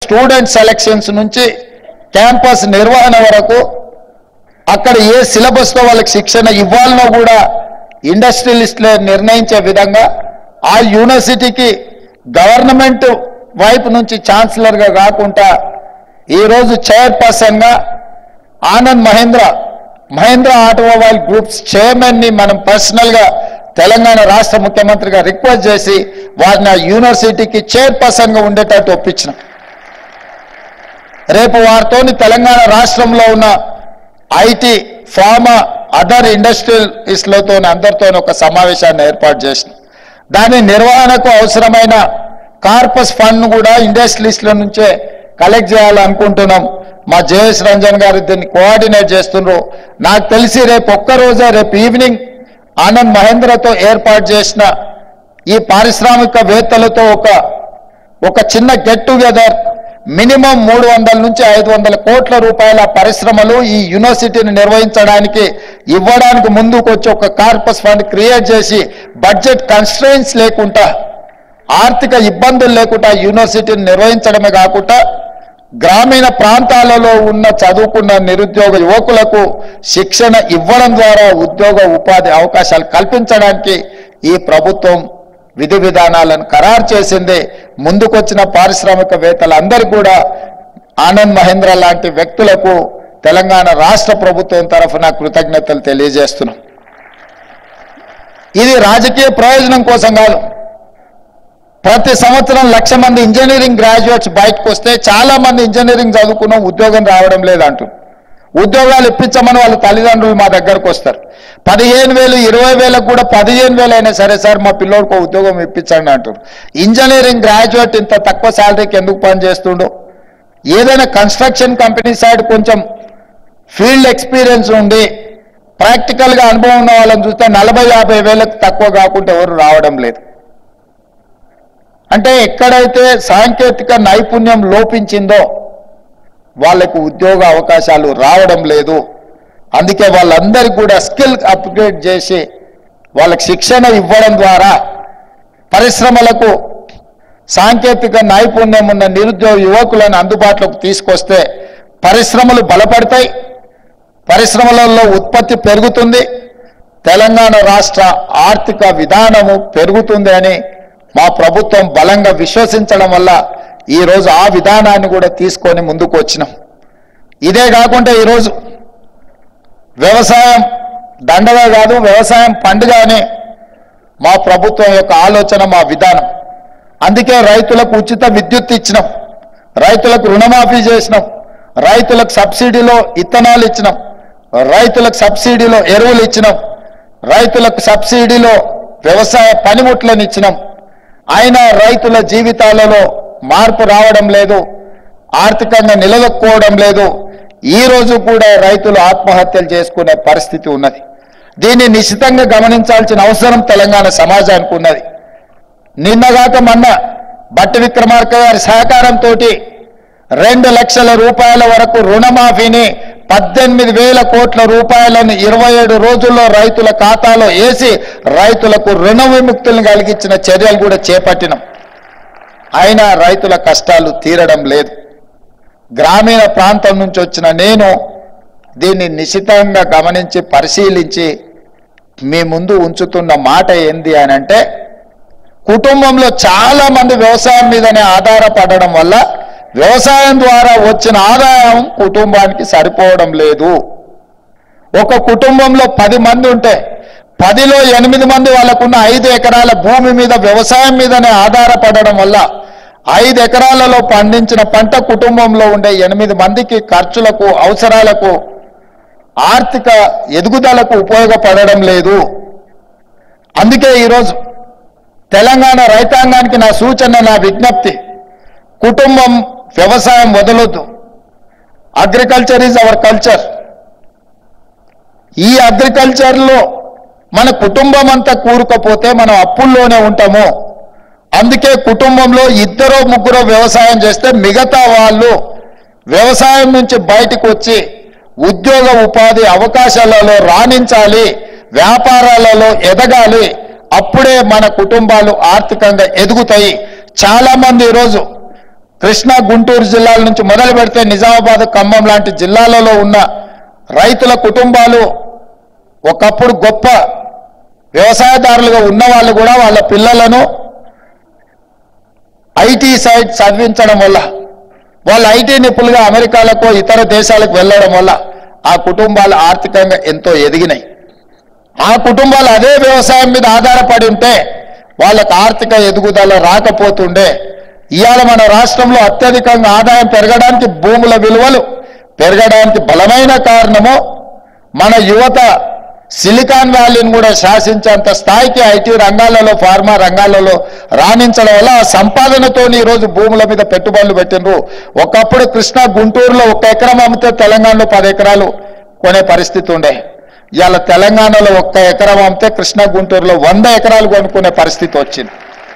student selections నుంచి campus నిర్వహణ వరకు అక్కడ ఏ సిలబస్తో వాళ్ళకి శిక్షణ ఇవ్వాలనో కూడా ఇండస్ట్రియలిస్టులే నిర్ణయించే విధంగా ఆ యూనివర్సిటీకి గవర్నమెంట్ వైపు నుంచి ఛాన్సలర్గా కాకుండా ఈరోజు చైర్పర్సన్గా ఆనంద్ మహేంద్ర మహేంద్ర ఆటోమొబైల్ గ్రూప్స్ చైర్మన్ని మనం పర్సనల్గా తెలంగాణ రాష్ట్ర ముఖ్యమంత్రిగా రిక్వెస్ట్ చేసి వారిని ఆ యూనివర్సిటీకి చైర్పర్సన్గా ఉండేటట్టు ఒప్పించినాం రేపు వారితోని తెలంగాణ రాష్ట్రంలో ఉన్న ఐటీ ఫార్మా అదర్ ఇండస్ట్రియలిస్టులతో అందరితో ఒక సమావేశాన్ని ఏర్పాటు చేసిన దాని నిర్వహణకు అవసరమైన కార్పస్ ఫండ్ కూడా ఇండస్ట్రియలిస్టుల నుంచే కలెక్ట్ చేయాలనుకుంటున్నాం మా జయేష్ రంజన్ గారు దీన్ని కోఆర్డినేట్ చేస్తున్నారు నాకు తెలిసి రేపు ఒక్కరోజే రేపు ఈవినింగ్ ఆనంద్ మహేంద్రతో ఏర్పాటు చేసిన ఈ పారిశ్రామికవేత్తలతో ఒక ఒక చిన్న గెట్ టుగెదర్ మినిమం మూడు వందల నుంచి ఐదు వందల కోట్ల రూపాయల పరిశ్రమలు ఈ యూనివర్సిటీని నిర్వహించడానికి ఇవ్వడానికి ముందుకు వచ్చి ఒక కార్పస్ ఫండ్ క్రియేట్ చేసి బడ్జెట్ కన్స్ట్రెయిన్స్ లేకుండా ఆర్థిక ఇబ్బందులు లేకుండా యూనివర్సిటీని నిర్వహించడమే కాకుండా గ్రామీణ ప్రాంతాలలో ఉన్న చదువుకున్న నిరుద్యోగ యువకులకు శిక్షణ ఇవ్వడం ద్వారా ఉద్యోగ ఉపాధి అవకాశాలు కల్పించడానికి ఈ ప్రభుత్వం విధి విధానాలను ఖరారు చేసింది ముందుకొచ్చిన పారిశ్రామికవేత్తలందరికీ కూడా ఆనంద్ మహేంద్ర లాంటి వ్యక్తులకు తెలంగాణ రాష్ట్ర ప్రభుత్వం తరఫున కృతజ్ఞతలు తెలియజేస్తున్నాం ఇది రాజకీయ ప్రయోజనం కోసం కాదు ప్రతి సంవత్సరం లక్ష మంది ఇంజనీరింగ్ గ్రాడ్యుయేట్స్ బయటకు వస్తే చాలా మంది ఇంజనీరింగ్ చదువుకున్నాం ఉద్యోగం రావడం లేదంటూ ఉద్యోగాలు ఇప్పించమని వాళ్ళ తల్లిదండ్రులు మా దగ్గరకు వస్తారు పదిహేను వేలు ఇరవై వేలకు కూడా పదిహేను వేలు అయినా సరే సార్ మా పిల్లోడికి ఒక ఉద్యోగం ఇప్పించండి అంటారు ఇంజనీరింగ్ గ్రాడ్యుయేట్ ఇంత తక్కువ శాలరీకి ఎందుకు పని చేస్తుండో ఏదైనా కన్స్ట్రక్షన్ కంపెనీ సైడ్ కొంచెం ఫీల్డ్ ఎక్స్పీరియన్స్ ఉండి ప్రాక్టికల్గా అనుభవం ఉన్న వాళ్ళని చూస్తే నలభై యాభై వేలకు తక్కువ కాకుండా ఎవరు రావడం లేదు అంటే ఎక్కడైతే సాంకేతిక నైపుణ్యం లోపించిందో వాళ్ళకు ఉద్యోగ అవకాశాలు రావడం లేదు అందుకే వాళ్ళందరికీ కూడా స్కిల్ అప్గ్రేడ్ చేసి వాళ్ళకి శిక్షణ ఇవ్వడం ద్వారా పరిశ్రమలకు సాంకేతిక నైపుణ్యం ఉన్న నిరుద్యోగ యువకులను అందుబాటులోకి తీసుకొస్తే పరిశ్రమలు బలపడతాయి పరిశ్రమలలో ఉత్పత్తి పెరుగుతుంది తెలంగాణ రాష్ట్ర ఆర్థిక విధానము పెరుగుతుంది అని మా ప్రభుత్వం బలంగా విశ్వసించడం వల్ల ఈరోజు ఆ విధానాన్ని కూడా తీసుకొని ముందుకు వచ్చినాం ఇదే కాకుండా ఈరోజు వ్యవసాయం దండగా కాదు వ్యవసాయం పండుగ అని మా ప్రభుత్వం యొక్క ఆలోచన మా విధానం అందుకే రైతులకు ఉచిత విద్యుత్ ఇచ్చినాం రైతులకు రుణమాఫీ చేసినాం రైతులకు సబ్సిడీలో ఇత్తనాలు ఇచ్చినాం రైతులకు సబ్సిడీలో ఎరువులు ఇచ్చినాం రైతులకు సబ్సిడీలో వ్యవసాయ పనిముట్లను ఇచ్చినాం అయినా రైతుల జీవితాలలో మార్పు రావడం లేదు ఆర్థికంగా నిలదొక్కుకోవడం లేదు ఈ రోజు కూడా రైతులు ఆత్మహత్యలు చేసుకునే పరిస్థితి ఉన్నది దీన్ని నిశ్చితంగా గమనించాల్సిన అవసరం తెలంగాణ సమాజానికి ఉన్నది నిన్నగాక మొన్న బట్టి విక్రమార్క గారి సహకారంతో రెండు లక్షల రూపాయల వరకు రుణమాఫీని పద్దెనిమిది వేల కోట్ల రూపాయలను ఇరవై ఏడు రోజుల్లో రైతుల ఖాతాలో వేసి రైతులకు రుణ విముక్తులను కలిగించిన చర్యలు కూడా చేపట్టినాం అయినా రైతుల కష్టాలు తీరడం లేదు గ్రామీణ ప్రాంతం నుంచి వచ్చిన నేను దీన్ని నిశితంగా గమనించి పరిశీలించి మీ ముందు ఉంచుతున్న మాట ఏంది అని అంటే కుటుంబంలో చాలా మంది వ్యవసాయం మీదనే ఆధారపడడం వల్ల వ్యవసాయం ద్వారా వచ్చిన ఆదాయం కుటుంబానికి సరిపోవడం లేదు ఒక కుటుంబంలో పది మంది ఉంటే పదిలో ఎనిమిది మంది వాళ్ళకున్న ఐదు ఎకరాల భూమి మీద వ్యవసాయం మీదనే ఆధారపడడం వల్ల ఐదు ఎకరాలలో పండించిన పంట కుటుంబంలో ఉండే ఎనిమిది మందికి ఖర్చులకు అవసరాలకు ఆర్థిక ఎదుగుదలకు ఉపయోగపడడం లేదు అందుకే ఈరోజు తెలంగాణ రైతాంగానికి నా సూచన నా విజ్ఞప్తి కుటుంబం వ్యవసాయం వదలొద్దు అగ్రికల్చర్ ఈజ్ అవర్ కల్చర్ ఈ అగ్రికల్చర్లో మన కుటుంబం అంతా కూరుకపోతే మనం అప్పుల్లోనే ఉంటాము అందుకే కుటుంబంలో ఇద్దరో ముగ్గురో వ్యవసాయం చేస్తే మిగతా వాళ్ళు వ్యవసాయం నుంచి బయటకు వచ్చి ఉద్యోగ ఉపాధి అవకాశాలలో రాణించాలి వ్యాపారాలలో ఎదగాలి అప్పుడే మన కుటుంబాలు ఆర్థికంగా ఎదుగుతాయి చాలా మంది ఈరోజు కృష్ణా గుంటూరు జిల్లాల నుంచి మొదలు పెడితే నిజామాబాద్ ఖమ్మం లాంటి జిల్లాలలో ఉన్న రైతుల కుటుంబాలు ఒకప్పుడు గొప్ప వ్యవసాయదారులుగా ఉన్న వాళ్ళు కూడా వాళ్ళ పిల్లలను ఐటీ సైడ్ చదివించడం వల్ల వాళ్ళు ఐటీ నిపుణులుగా అమెరికాలకు ఇతర దేశాలకు వెళ్ళడం వల్ల ఆ కుటుంబాలు ఆర్థికంగా ఎంతో ఎదిగినాయి ఆ కుటుంబాలు అదే వ్యవసాయం మీద ఆధారపడి ఉంటే వాళ్ళకు ఆర్థిక ఎదుగుదల రాకపోతుండే ఇవాళ మన రాష్ట్రంలో అత్యధికంగా ఆదాయం పెరగడానికి భూముల విలువలు పెరగడానికి బలమైన కారణము మన యువత సిలికాన్ వ్యాలీని కూడా శాసించేంత స్థాయికి ఐటీ రంగాలలో ఫార్మా రంగాలలో రాణించడం వల్ల ఆ సంపాదనతో ఈరోజు భూముల మీద పెట్టుబడులు పెట్టినరు ఒకప్పుడు కృష్ణా గుంటూరులో ఒక ఎకరం అమ్మితే తెలంగాణలో పది ఎకరాలు కొనే పరిస్థితి ఉండే ఇవాళ తెలంగాణలో ఒక్క ఎకరం అమ్మితే కృష్ణా గుంటూరులో వంద ఎకరాలు కొనుక్కునే పరిస్థితి వచ్చింది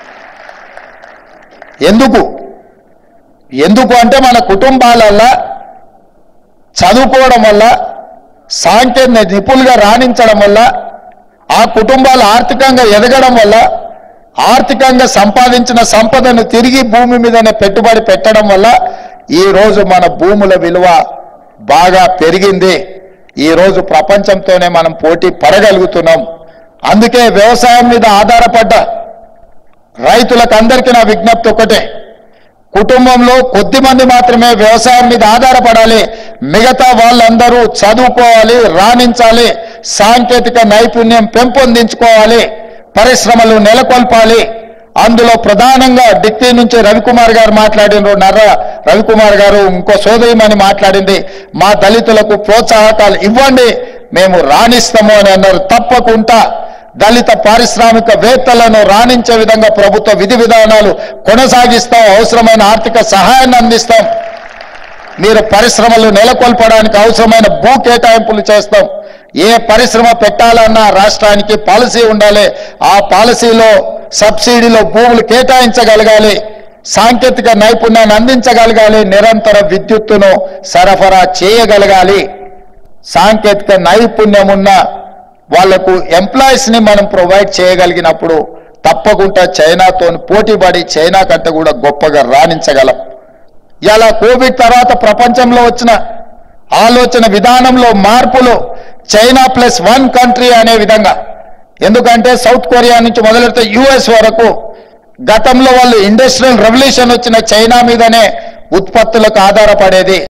ఎందుకు ఎందుకు అంటే మన కుటుంబాలల్లో చదువుకోవడం వల్ల సాంకేతిక నిపుణులుగా రాణించడం వల్ల ఆ కుటుంబాలు ఆర్థికంగా ఎదగడం వల్ల ఆర్థికంగా సంపాదించిన సంపదను తిరిగి భూమి మీదనే పెట్టుబడి పెట్టడం వల్ల ఈ రోజు మన భూముల విలువ బాగా పెరిగింది ఈ రోజు ప్రపంచంతోనే మనం పోటీ పడగలుగుతున్నాం అందుకే వ్యవసాయం మీద ఆధారపడ్డ రైతులకు అందరికీ నా విజ్ఞప్తి ఒకటే కుటుంబంలో కొద్ది మంది మాత్రమే వ్యవసాయం మీద ఆధారపడాలి మిగతా వాళ్ళందరూ చదువుకోవాలి రాణించాలి సాంకేతిక నైపుణ్యం పెంపొందించుకోవాలి పరిశ్రమలు నెలకొల్పాలి అందులో ప్రధానంగా డిక్కీ నుంచి రవికుమార్ గారు మాట్లాడినారు నర్ర రవికుమార్ గారు ఇంకో సోదరిమని మాట్లాడింది మా దళితులకు ప్రోత్సాహకాలు ఇవ్వండి మేము రాణిస్తాము అని అన్నారు తప్పకుండా దళిత పారిశ్రామికవేత్తలను రాణించే విధంగా ప్రభుత్వ విధి విధానాలు కొనసాగిస్తాం అవసరమైన ఆర్థిక సహాయాన్ని అందిస్తాం మీరు పరిశ్రమలు నెలకొల్పడానికి అవసరమైన భూ కేటాయింపులు చేస్తాం ఏ పరిశ్రమ పెట్టాలన్నా రాష్ట్రానికి పాలసీ ఉండాలి ఆ పాలసీలో సబ్సిడీలో భూములు కేటాయించగలగాలి సాంకేతిక నైపుణ్యాన్ని అందించగలగాలి నిరంతర విద్యుత్తును సరఫరా చేయగలగాలి సాంకేతిక నైపుణ్యం ఉన్న వాళ్లకు ఎంప్లాయీస్ ని మనం ప్రొవైడ్ చేయగలిగినప్పుడు తప్పకుండా చైనాతో పోటీపడి చైనా కంటే కూడా గొప్పగా రాణించగలం ఇలా కోవిడ్ తర్వాత ప్రపంచంలో వచ్చిన ఆలోచన విధానంలో మార్పులు చైనా ప్లస్ వన్ కంట్రీ అనే విధంగా ఎందుకంటే సౌత్ కొరియా నుంచి మొదలెడితే యుఎస్ వరకు గతంలో వాళ్ళు ఇండస్ట్రియల్ రెవల్యూషన్ వచ్చిన చైనా మీదనే ఉత్పత్తులకు ఆధారపడేది